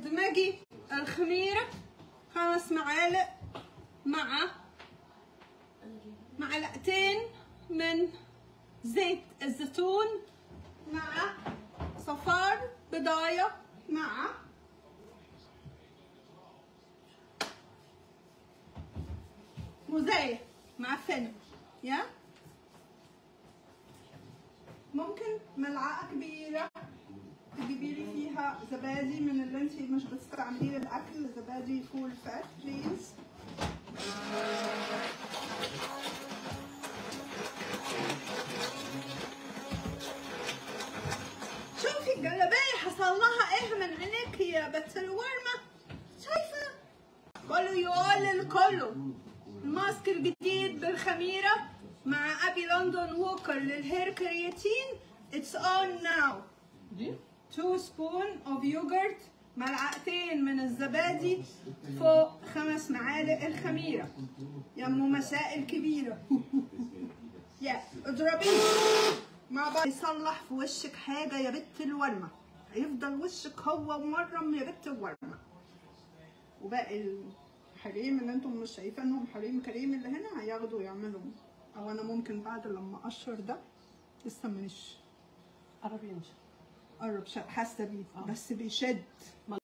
ادمجي الخميرة خمس معالق مع معلقتين من زيت الزيتون مع صفار بضاية مع موزاية معفنة يا ممكن ملعقة كبيرة تجيبي لي فيها زبادي من اللي انت مش بتستعمليه للاكل زبادي فول فات بليز شوفي الجلابية حصل لها ايه من عينيك يا بنت الورمة شايفة كله يقول الكله الماسك الجديد بالخميرة مع ابي لندن ووكر للهير كرياتين اتس اون ناو دي 2 سبون اوف يوجرت ملعقتين من الزبادي فوق خمس معالق الخميرة يا ام مسائل كبيرة يا اضربيه مع بعض يصلح في وشك حاجة يا بت الورمة هيفضل وشك هو مورم يا بت الورمة وباقي الحريم اللي انتم مش شايفينهم حريم كريم اللي هنا هياخدوا يعملوا او انا ممكن بعد لما اقشر ده لسه مش عربي مش قرب شا- حاسه بيه بس بيشد